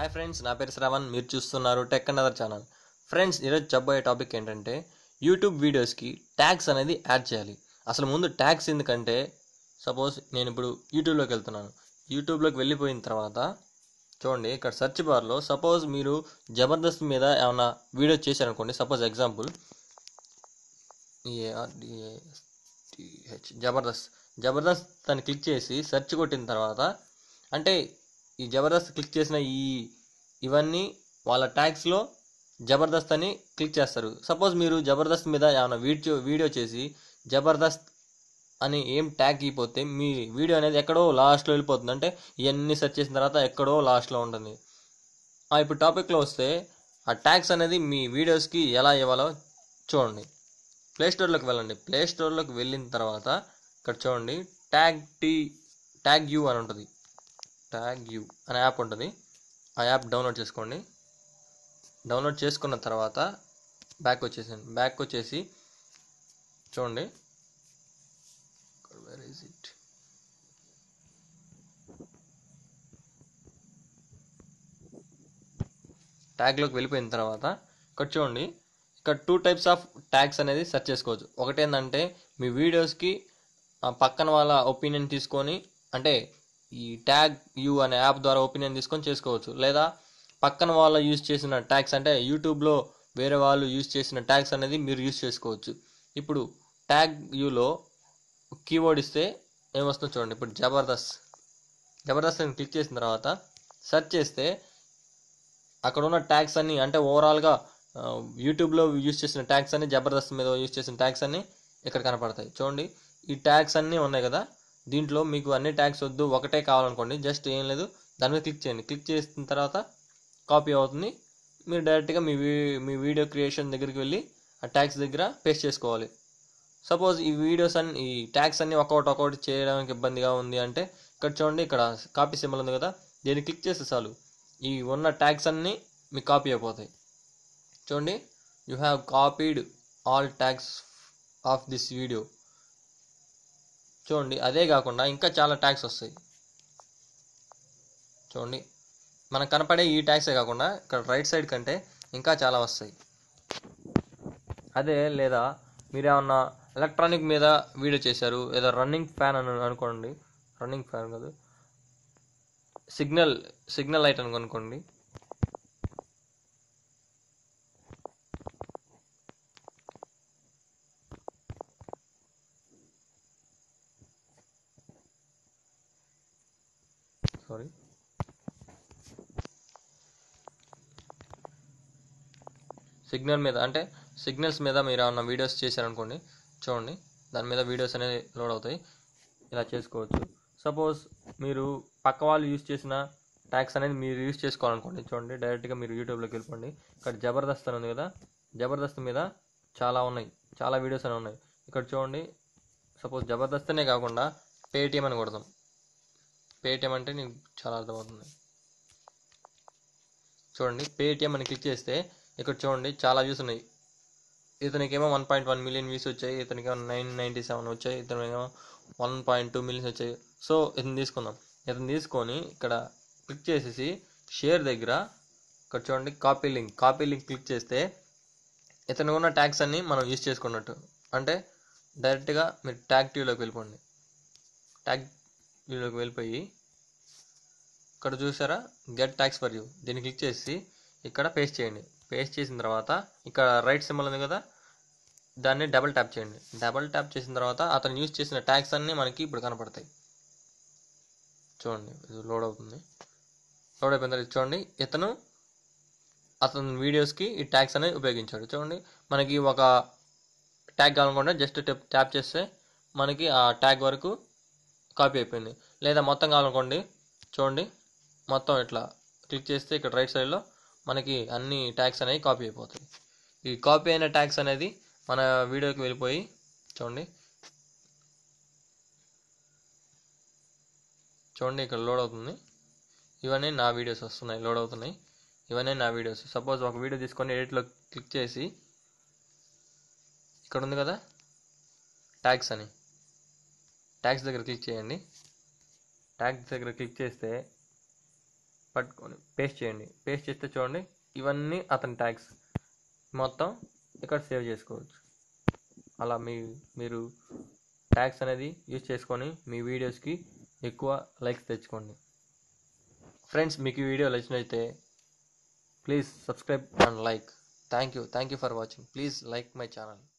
hi friends నా పేరు శ్రవణ్ మీరు చూస్తున్నారు టెక్ అనదర్ ఛానల్ ఫ్రెండ్స్ ఈరోజు చెప్పబోయే టాపిక్ ఏంటంటే యూట్యూబ్ వీడియోస్కి ట్యాగ్స్ అనేది యాడ్ చేయాలి అసలు ముందు ట్యాగ్స్ ఎందుకంటే సపోజ్ నేను ఇప్పుడు యూట్యూబ్లోకి వెళ్తున్నాను యూట్యూబ్లోకి వెళ్ళిపోయిన తర్వాత చూడండి ఇక్కడ సెర్చ్ బార్లో సపోజ్ మీరు జబర్దస్త్ మీద ఏమైనా వీడియో చేశారనుకోండి సపోజ్ ఎగ్జాంపుల్ ఏఆర్డిఏఎస్టిహెచ్ జబర్దస్త్ జబర్దస్త్ దాన్ని క్లిక్ చేసి సెర్చ్ కొట్టిన తర్వాత అంటే ఈ జబర్దస్త్ క్లిక్ చేసిన ఈ ఇవన్నీ వాళ్ళ ట్యాగ్స్లో జబర్దస్త్ అని క్లిక్ చేస్తారు సపోజ్ మీరు జబర్దస్త్ మీద ఏమైనా వీడియో వీడియో చేసి జబర్దస్త్ అని ఏం ట్యాగ్ అయిపోతే మీ వీడియో అనేది ఎక్కడో లాస్ట్లో వెళ్ళిపోతుంది అంటే ఇవన్నీ సెర్చ్ చేసిన తర్వాత ఎక్కడో లాస్ట్లో ఉంటుంది ఆ, ఇప్పుడు టాపిక్లో వస్తే ఆ ట్యాగ్స్ అనేది మీ వీడియోస్కి ఎలా ఇవ్వాలో చూడండి ప్లే స్టోర్లోకి వెళ్ళండి ప్లే స్టోర్లోకి వెళ్ళిన తర్వాత ఇక్కడ చూడండి ట్యాగ్ టీ ట్యాగ్ యూ అని ఉంటుంది ట్యాగ్ యూ అనే యాప్ ఉంటుంది ఆ యాప్ డౌన్లోడ్ చేసుకోండి డౌన్లోడ్ చేసుకున్న తర్వాత బ్యాక్ వచ్చేసండి బ్యాక్ వచ్చేసి చూడండి వేర్ ఇస్ ఇట్ ట్యాగ్లోకి వెళ్ళిపోయిన తర్వాత ఇక్కడ చూడండి ఇక్కడ టూ టైప్స్ ఆఫ్ ట్యాగ్స్ అనేది సెర్చ్ చేసుకోవచ్చు ఒకటి ఏంటంటే మీ వీడియోస్కి ఆ పక్కన వాళ్ళ ఒపీనియన్ తీసుకొని అంటే ఈ ట్యాగ్ యూ అనే యాప్ ద్వారా ఒపీనియన్ తీసుకొని చేసుకోవచ్చు లేదా పక్కన వాళ్ళు యూజ్ చేసిన ట్యాగ్స్ అంటే యూట్యూబ్లో వేరే వాళ్ళు యూజ్ చేసిన ట్యాగ్స్ అనేది మీరు యూజ్ చేసుకోవచ్చు ఇప్పుడు ట్యాగ్ యూలో కీవర్డ్ ఇస్తే ఏమొస్తుందో చూడండి ఇప్పుడు జబర్దస్త్ జబర్దస్త్ అని క్లిక్ చేసిన తర్వాత సెర్చ్ చేస్తే అక్కడ ఉన్న ట్యాగ్స్ అన్ని అంటే ఓవరాల్గా ఆ, యూట్యూబ్లో యూజ్ చేసిన ట్యాగ్స్ అన్ని జబర్దస్త్ మీద యూజ్ చేసిన ట్యాగ్స్ అన్ని ఇక్కడ కనపడతాయి చూడండి ఈ ట్యాగ్స్ అన్నీ ఉన్నాయి కదా దీంట్లో మీకు అన్ని ట్యాగ్స్ వద్దు ఒకటే కావాలనుకోండి జస్ట్ ఏం లేదు దాని మీద క్లిక్ చేయండి క్లిక్ చేసిన తర్వాత కాపీ అవుతుంది మీరు డైరెక్ట్గా మీ వీ మీ వీడియో క్రియేషన్ దగ్గరికి వెళ్ళి ఆ ట్యాగ్స్ దగ్గర పేస్ట్ చేసుకోవాలి సపోజ్ ఈ వీడియోస్ అన్ని ఈ ట్యాగ్స్ అన్ని ఒక్కొక్కటి ఒక్కొక్కటి చేయడానికి ఇబ్బందిగా ఉంది అంటే ఇక్కడ చూడండి ఇక్కడ కాపీ సింబల్ ఉంది కదా దీన్ని క్లిక్ చేస్తే చాలు ఈ ఉన్న ట్యాగ్స్ అన్నీ మీకు కాపీ అయిపోతాయి చూడండి you have copied all tags of this video చూడండి అదే కాకుండా ఇంకా చాలా ట్యాగ్స్ వస్తాయి చూడండి మనకు కనపడే ఈ ట్యాగ్సే కాకుండా ఇక్కడ రైట్ సైడ్ కంటే ఇంకా చాలా వస్తాయి అదే లేదా మీరు ఏమన్నా ఎలక్ట్రానిక్ మీద వీడియో చేశారు ఏదో రన్నింగ్ ఫ్యాన్ అని అనుకోండి రన్నింగ్ ఫ్యాన్ కాదు సిగ్నల్ సిగ్నల్ లైట్ అని అనుకోండి సారీ సిగ్నల్ మీద అంటే సిగ్నల్స్ మీద మీరు ఏమన్నా వీడియోస్ చేశారనుకోండి చూడండి దాని మీద వీడియోస్ అనేది లోడ్ అవుతాయి ఇలా చేసుకోవచ్చు సపోజ్ మీరు పక్క వాళ్ళు యూజ్ చేసిన ట్యాక్స్ అనేది మీరు యూజ్ చేసుకోవాలనుకోండి చూడండి డైరెక్ట్గా మీరు యూట్యూబ్లోకి వెళ్ళిపోండి ఇక్కడ జబర్దస్త్ అని ఉంది కదా జబర్దస్త్ మీద చాలా ఉన్నాయి చాలా వీడియోస్ అని ఉన్నాయి ఇక్కడ చూడండి సపోజ్ జబర్దస్త్ అనే కాకుండా పేటిఎం అని కొడదాం పేటిఎం అంటే నీకు చాలా అర్థమవుతుంది చూడండి పేటిఎం అని క్లిక్ చేస్తే ఇక్కడ చూడండి చాలా వ్యూస్ ఉన్నాయి ఇతనికేమో one point one million views వచ్చాయి ఇతనికేమో నైన్ నైంటీ సెవెన్ వచ్చాయి ఇతనికేమో వన్ పాయింట్ టూ మిలియన్స్ వచ్చాయి సో ఇతను తీసుకుందాం ఇతను తీసుకొని ఇక్కడ క్లిక్ చేసేసి షేర్ దగ్గర ఇక్కడ చూడండి copy link copy link click చేస్తే ఇతను ఉన్న ట్యాగ్స్ అన్ని మనం యూజ్ చేసుకున్నట్టు అంటే డైరెక్ట్గా మీరు ట్యాగ్ ట్యూలోకి వెళ్ళిపోండి ట్యాగ్ ట్యూలోకి వెళ్ళిపోయి ఇక్కడ చూసారా గెట్ ట్యాక్స్ ఫర్ యూ దీన్ని క్లిక్ చేసి ఇక్కడ పేస్ట్ చేయండి పేస్ట్ చేసిన తర్వాత ఇక్కడ రైట్ సింబల్ ఉంది కదా దాన్ని డబుల్ ట్యాప్ చేయండి డబుల్ ట్యాప్ చేసిన తర్వాత అతను యూజ్ చేసిన ట్యాగ్స్ అన్నీ మనకి ఇప్పుడు కనపడతాయి చూడండి ఇది లోడ్ అవుతుంది లోడ్ అయిపోయిన తర్వాత చూడండి ఇతను అతని వీడియోస్కి ఈ ట్యాగ్స్ అనేవి ఉపయోగించాడు చూడండి మనకి ఒక ట్యాగ్ కావాలనుకుంటే జస్ట్ ట్యాప్ చేస్తే మనకి ఆ ట్యాగ్ వరకు కాపీ అయిపోయింది లేదా మొత్తం కావాలనుకోండి చూడండి మొత్తం ఇట్లా క్లిక్ చేస్తే ఇక్కడ రైట్ సైడ్లో మనకి అన్ని ట్యాగ్స్ అనేవి కాపీ అయిపోతాయి ఈ కాపీ అయిన ట్యాగ్స్ అనేది మన వీడియోకి వెళ్ళిపోయి చూడండి చూడండి ఇక్కడ లోడ్ అవుతుంది ఇవన్నీ నా వీడియోస్ వస్తున్నాయి లోడ్ అవుతున్నాయి ఇవన్నీ నా వీడియోస్ సపోజ్ ఒక వీడియో తీసుకొని ఎడిట్లో క్లిక్ చేసి ఇక్కడ ఉంది కదా ట్యాగ్స్ అని ట్యాగ్స్ దగ్గర క్లిక్ చేయండి ట్యాగ్స్ దగ్గర క్లిక్ చేస్తే పట్టుకొని పేస్ట్ చేయండి పేస్ట్ చేస్తే చూడండి ఇవన్నీ అతని ట్యాగ్స్ మొత్తం ఇక్కడ సేవ్ చేసుకోవచ్చు అలా మీ మీరు ట్యాగ్స్ అనేది యూజ్ చేసుకొని మీ వీడియోస్కి ఎక్కువ లైక్స్ తెచ్చుకోండి ఫ్రెండ్స్ మీకు ఈ వీడియో నచ్చినైతే please subscribe and like thank you thank you for watching please like my channel